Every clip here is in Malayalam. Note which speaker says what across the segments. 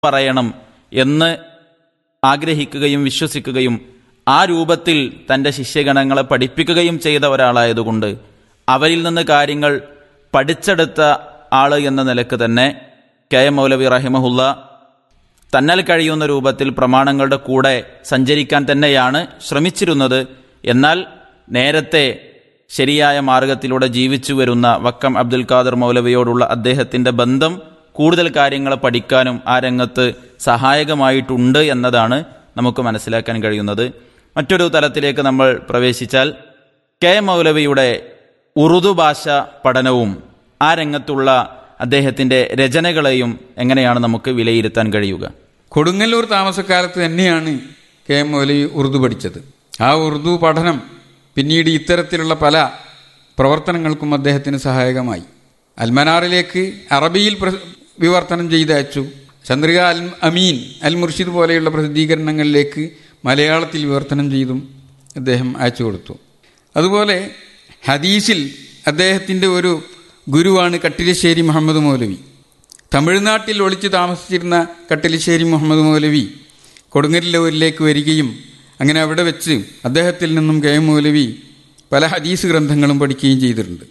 Speaker 1: പറയണം എന്ന് ആഗ്രഹിക്കുകയും വിശ്വസിക്കുകയും ആ രൂപത്തിൽ തന്റെ ശിഷ്യഗണങ്ങളെ പഠിപ്പിക്കുകയും ചെയ്ത ഒരാളായതുകൊണ്ട് അവരിൽ നിന്ന് കാര്യങ്ങൾ പഠിച്ചെടുത്ത ആള് എന്ന നിലക്ക് തന്നെ കെ എം മൗലവി റഹിമഹുല്ല തന്നാൽ കഴിയുന്ന രൂപത്തിൽ പ്രമാണങ്ങളുടെ കൂടെ സഞ്ചരിക്കാൻ തന്നെയാണ് ശ്രമിച്ചിരുന്നത് എന്നാൽ നേരത്തെ ശരിയായ മാർഗത്തിലൂടെ ജീവിച്ചു വരുന്ന വക്കം അബ്ദുൽ ഖാദർ മൗലവിയോടുള്ള അദ്ദേഹത്തിന്റെ ബന്ധം കൂടുതൽ കാര്യങ്ങൾ പഠിക്കാനും ആ രംഗത്ത് സഹായകമായിട്ടുണ്ട് എന്നതാണ് നമുക്ക് മനസ്സിലാക്കാൻ കഴിയുന്നത് മറ്റൊരു തലത്തിലേക്ക് നമ്മൾ പ്രവേശിച്ചാൽ കെ മൗലവിയുടെ ഉറുദു ഭാഷ പഠനവും ആ രംഗത്തുള്ള അദ്ദേഹത്തിന്റെ രചനകളെയും എങ്ങനെയാണ് നമുക്ക് വിലയിരുത്താൻ കഴിയുക
Speaker 2: കൊടുങ്ങല്ലൂർ താമസക്കാലത്ത് തന്നെയാണ് കെ എം മൗലവി ഉറുദു പഠിച്ചത് ആ ഉറുദു പഠനം പിന്നീട് ഇത്തരത്തിലുള്ള പല പ്രവർത്തനങ്ങൾക്കും അദ്ദേഹത്തിന് സഹായകമായി അൽമനാറിലേക്ക് അറബിയിൽ പ്ര- വിവർത്തനം ചെയ്തയച്ചു ചന്ദ്രിക അൽ അമീൻ അൽ മുർഷിദ് പോലെയുള്ള പ്രസിദ്ധീകരണങ്ങളിലേക്ക് മലയാളത്തിൽ വിവർത്തനം ചെയ്തും അദ്ദേഹം അയച്ചു കൊടുത്തു അതുപോലെ ഹദീസിൽ അദ്ദേഹത്തിൻ്റെ ഒരു ഗുരുവാണ് കട്ടിലശ്ശേരി മുഹമ്മദ് മൗലവി തമിഴ്നാട്ടിൽ ഒളിച്ചു താമസിച്ചിരുന്ന കട്ടിലശ്ശേരി മുഹമ്മദ് മൗലവി കൊടുങ്ങല്ലൂരിലേക്ക് വരികയും അങ്ങനെ അവിടെ വെച്ച് അദ്ദേഹത്തിൽ നിന്നും കെ എം മൗലവി പല ഹദീസ് ഗ്രന്ഥങ്ങളും പഠിക്കുകയും ചെയ്തിട്ടുണ്ട്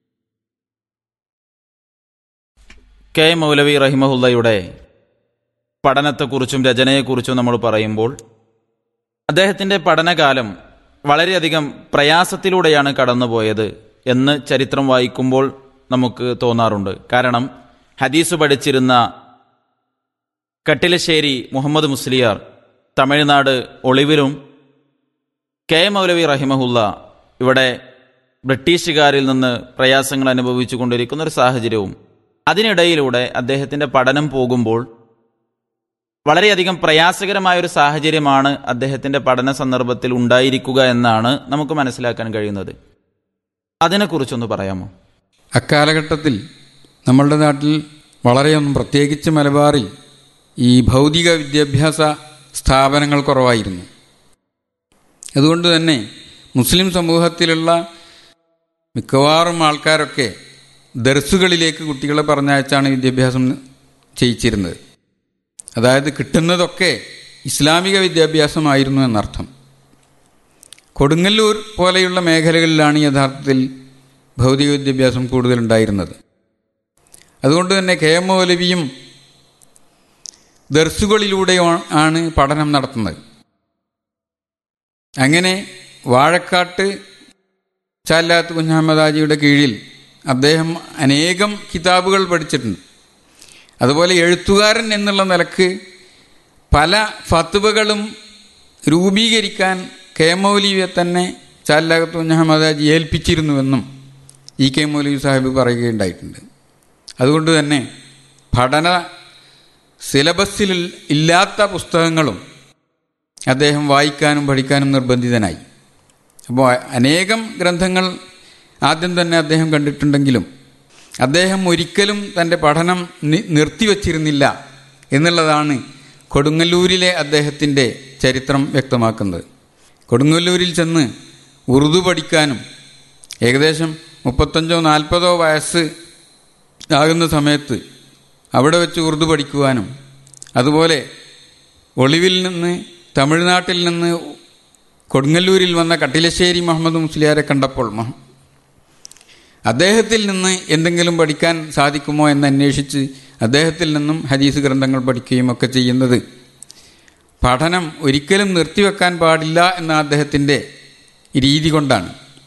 Speaker 1: കെ മൗലവി റഹിമഹുല്ലയുടെ പഠനത്തെക്കുറിച്ചും രചനയെക്കുറിച്ചും നമ്മൾ പറയുമ്പോൾ അദ്ദേഹത്തിന്റെ പഠനകാലം വളരെയധികം പ്രയാസത്തിലൂടെയാണ് കടന്നുപോയത് എന്ന് ചരിത്രം വായിക്കുമ്പോൾ നമുക്ക് തോന്നാറുണ്ട് കാരണം ഹദീസ് പഠിച്ചിരുന്ന കട്ടിലശ്ശേരി മുഹമ്മദ് മുസ്ലിയാർ തമിഴ്നാട് ഒളിവിലും കെ മൗലവി റഹിമഹുല്ല ഇവിടെ ബ്രിട്ടീഷുകാരിൽ നിന്ന് പ്രയാസങ്ങൾ അനുഭവിച്ചു കൊണ്ടിരിക്കുന്ന ഒരു സാഹചര്യവും അതിനിടയിലൂടെ അദ്ദേഹത്തിന്റെ പഠനം പോകുമ്പോൾ വളരെയധികം പ്രയാസകരമായ ഒരു സാഹചര്യമാണ് അദ്ദേഹത്തിന്റെ പഠന സന്ദർഭത്തിൽ ഉണ്ടായിരിക്കുക എന്നാണ് നമുക്ക് മനസ്സിലാക്കാൻ കഴിയുന്നത് അതിനെക്കുറിച്ചൊന്ന് പറയാമോ
Speaker 2: അക്കാലഘട്ടത്തിൽ നമ്മളുടെ നാട്ടിൽ വളരെയൊന്നും പ്രത്യേകിച്ച് മലബാറിൽ ഈ ഭൗതിക വിദ്യാഭ്യാസ സ്ഥാപനങ്ങൾ കുറവായിരുന്നു അതുകൊണ്ട് തന്നെ മുസ്ലിം സമൂഹത്തിലുള്ള മിക്കവാറും ആൾക്കാരൊക്കെ ദർസുകളിലേക്ക് കുട്ടികളെ പറഞ്ഞയച്ചാണ് വിദ്യാഭ്യാസം ചെയ്യിച്ചിരുന്നത് അതായത് കിട്ടുന്നതൊക്കെ ഇസ്ലാമിക വിദ്യാഭ്യാസമായിരുന്നു എന്നർത്ഥം കൊടുങ്ങല്ലൂർ പോലെയുള്ള മേഖലകളിലാണ് യഥാർത്ഥത്തിൽ ഭൗതിക വിദ്യാഭ്യാസം കൂടുതലുണ്ടായിരുന്നത് അതുകൊണ്ട് തന്നെ കെ എം മൗലവിയും ദർസുകളിലൂടെ ആണ് പഠനം നടത്തുന്നത് അങ്ങനെ വാഴക്കാട്ട് ചാലാത്ത് കുഞ്ഞഹമ്മദ് ഹാജിയുടെ കീഴിൽ അദ്ദേഹം അനേകം കിതാബുകൾ പഠിച്ചിട്ടുണ്ട് അതുപോലെ എഴുത്തുകാരൻ എന്നുള്ള നിലക്ക് പല ഫത്തുവകളും രൂപീകരിക്കാൻ കെ മൗലവിയെ തന്നെ ചാലാത്ത് കുഞ്ഞഹമ്മദ് ഹാജി ഏൽപ്പിച്ചിരുന്നുവെന്നും ഇ കെ മൗലവി സാഹിബ് പറയുകയുണ്ടായിട്ടുണ്ട് അതുകൊണ്ട് തന്നെ പഠന സിലബസിൽ ഇല്ലാത്ത പുസ്തകങ്ങളും അദ്ദേഹം വായിക്കാനും പഠിക്കാനും നിർബന്ധിതനായി അപ്പോൾ അനേകം ഗ്രന്ഥങ്ങൾ ആദ്യം തന്നെ അദ്ദേഹം കണ്ടിട്ടുണ്ടെങ്കിലും അദ്ദേഹം ഒരിക്കലും തൻ്റെ പഠനം നി- നിർത്തിവച്ചിരുന്നില്ല എന്നുള്ളതാണ് കൊടുങ്ങല്ലൂരിലെ അദ്ദേഹത്തിൻ്റെ ചരിത്രം വ്യക്തമാക്കുന്നത് കൊടുങ്ങല്ലൂരിൽ ചെന്ന് ഉറുദു പഠിക്കാനും ഏകദേശം മുപ്പത്തഞ്ചോ നാൽപ്പതോ വയസ്സ് ആകുന്ന സമയത്ത് അവിടെ വെച്ച് ഉറുദു പഠിക്കുവാനും അതുപോലെ ഒളിവിൽ നിന്ന് തമിഴ്നാട്ടിൽ നിന്ന് കൊടുങ്ങല്ലൂരിൽ വന്ന കട്ടിലശ്ശേരി മുഹമ്മദ് മുസ്ലിയാരെ കണ്ടപ്പോൾ മഹ- അദ്ദേഹത്തിൽ നിന്ന് എന്തെങ്കിലും പഠിക്കാൻ സാധിക്കുമോ എന്ന് അന്വേഷിച്ച് അദ്ദേഹത്തിൽ നിന്നും ഹദീസ് ഗ്രന്ഥങ്ങൾ പഠിക്കുകയും ഒക്കെ ചെയ്യുന്നത് പഠനം ഒരിക്കലും നിർത്തിവെക്കാൻ പാടില്ല എന്ന അദ്ദേഹത്തിൻ്റെ രീതി കൊണ്ടാണ്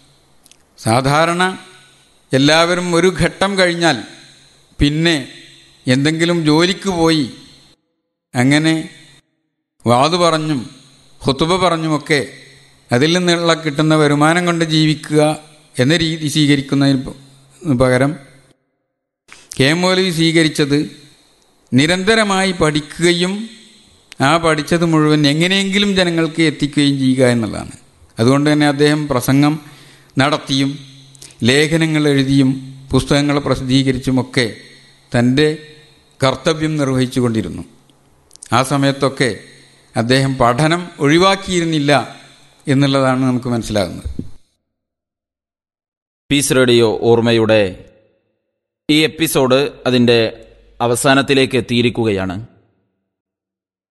Speaker 2: സാധാരണ എല്ലാവരും ഒരു ഘട്ടം കഴിഞ്ഞാൽ പിന്നെ എന്തെങ്കിലും ജോലിക്ക് പോയി അങ്ങനെ വാതു പറഞ്ഞും ഹുത്തുബ പറഞ്ഞുമൊക്കെ അതിൽ നിന്നുള്ള കിട്ടുന്ന വരുമാനം കൊണ്ട് ജീവിക്കുക എന്ന രീതി സ്വീകരിക്കുന്നതിന് പ- പകരം കെ എം മൗലവി സ്വീകരിച്ചത് നിരന്തരമായി പഠിക്കുകയും ആ പഠിച്ചത് മുഴുവൻ എങ്ങനെയെങ്കിലും ജനങ്ങൾക്ക് എത്തിക്കുകയും ചെയ്യുക എന്നുള്ളതാണ് അതുകൊണ്ട് തന്നെ അദ്ദേഹം പ്രസംഗം നടത്തിയും ലേഖനങ്ങൾ എഴുതിയും പുസ്തകങ്ങൾ പ്രസിദ്ധീകരിച്ചുമൊക്കെ തൻ്റെ കർത്തവ്യം നിർവഹിച്ചു കൊണ്ടിരുന്നു ആ സമയത്തൊക്കെ അദ്ദേഹം പഠനം ഒഴിവാക്കിയിരുന്നില്ല എന്നുള്ളതാണ് നമുക്ക് മനസ്സിലാകുന്നത്
Speaker 1: പീസ് റേഡിയോ ഓർമ്മയുടെ ഈ എപ്പിസോഡ് അതിൻ്റെ അവസാനത്തിലേക്ക് എത്തിയിരിക്കുകയാണ്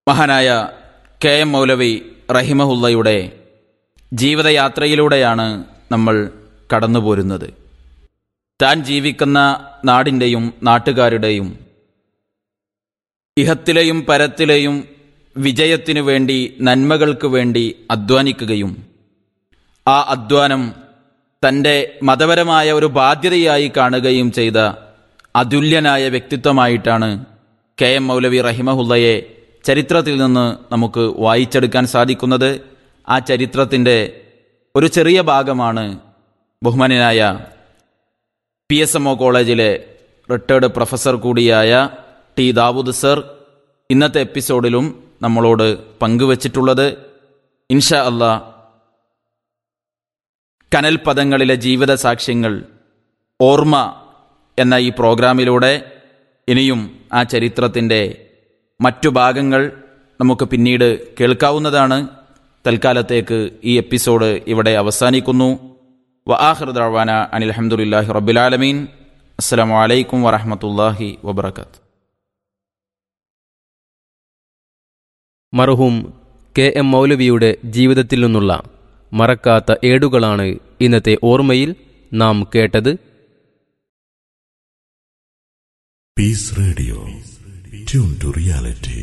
Speaker 1: മഹാനായ കെ എം മൗലവി റഹിമഹുല്ലയുടെ ജീവിതയാത്രയിലൂടെയാണ് നമ്മൾ കടന്നുപോരുന്നത് താൻ ജീവിക്കുന്ന നാടിൻ്റെയും നാട്ടുകാരുടെയും ഇഹത്തിലെയും പരത്തിലെയും വിജയത്തിനു വേണ്ടി നന്മകൾക്ക് വേണ്ടി അധ്വാനിക്കുകയും ആ അധ്വാനം തൻ്റെ മതപരമായ ഒരു ബാധ്യതയായി കാണുകയും ചെയ്ത അതുല്യനായ വ്യക്തിത്വമായിട്ടാണ് കെ എം മൗലവി റഹിമഹുല്ലയെ ചരിത്രത്തിൽ നിന്ന് നമുക്ക് വായിച്ചെടുക്കാൻ സാധിക്കുന്നത് ആ ചരിത്രത്തിൻ്റെ ഒരു ചെറിയ ഭാഗമാണ് ബഹുമാനായ പി എസ് എം ഒ കോളേജിലെ റിട്ടയർഡ് പ്രൊഫസർ കൂടിയായ ടി ദാവൂദ് സർ ഇന്നത്തെ എപ്പിസോഡിലും നമ്മളോട് പങ്കുവച്ചിട്ടുള്ളത് ഇൻഷാ അല്ലാ കനൽ പദങ്ങളിലെ ജീവിത സാക്ഷ്യങ്ങൾ ഓർമ്മ എന്ന ഈ പ്രോഗ്രാമിലൂടെ ഇനിയും ആ ചരിത്രത്തിൻ്റെ മറ്റു ഭാഗങ്ങൾ നമുക്ക് പിന്നീട് കേൾക്കാവുന്നതാണ് തൽക്കാലത്തേക്ക് ഈ എപ്പിസോഡ് ഇവിടെ അവസാനിക്കുന്നു വആഹൃദാന അനിൽ അഹമ്മദില്ലാഹി റബ്ബുലാലമീൻ അസ്സലാമു അലൈക്കും വറഹമത്തല്ലാഹി വബർക്കാത്ത്
Speaker 3: മർഹൂം കെ എം മൗലവിയുടെ ജീവിതത്തിൽ നിന്നുള്ള മറക്കാത്ത ഏടുകളാണ് ഇന്നത്തെ ഓർമ്മയിൽ നാം കേട്ടത്
Speaker 4: Peace Radio. Tune to reality.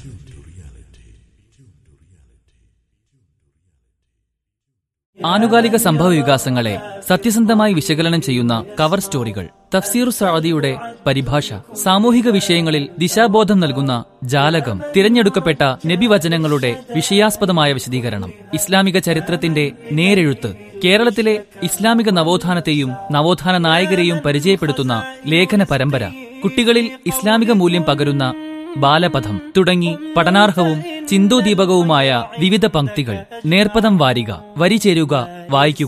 Speaker 5: ആനുകാലിക സംഭവ വികാസങ്ങളെ സത്യസന്ധമായി വിശകലനം ചെയ്യുന്ന കവർ സ്റ്റോറികൾ തഫ്സീർ സഅദിയുടെ പരിഭാഷ സാമൂഹിക വിഷയങ്ങളിൽ ദിശാബോധം നൽകുന്ന ജാലകം തിരഞ്ഞെടുക്കപ്പെട്ട നബിവചനങ്ങളുടെ വിഷയാസ്പദമായ വിശദീകരണം ഇസ്ലാമിക ചരിത്രത്തിന്റെ നേരെഴുത്ത് കേരളത്തിലെ ഇസ്ലാമിക നവോത്ഥാനത്തെയും നവോത്ഥാന നായകരെയും പരിചയപ്പെടുത്തുന്ന ലേഖന പരമ്പര കുട്ടികളിൽ ഇസ്ലാമിക മൂല്യം പകരുന്ന ബാലപഥം തുടങ്ങി പഠനാർഹവും ചിന്തോദീപകവുമായ വിവിധ പംക്തികൾ നേർപ്പദം വാരിക വരി ചേരുക വായിക്കുക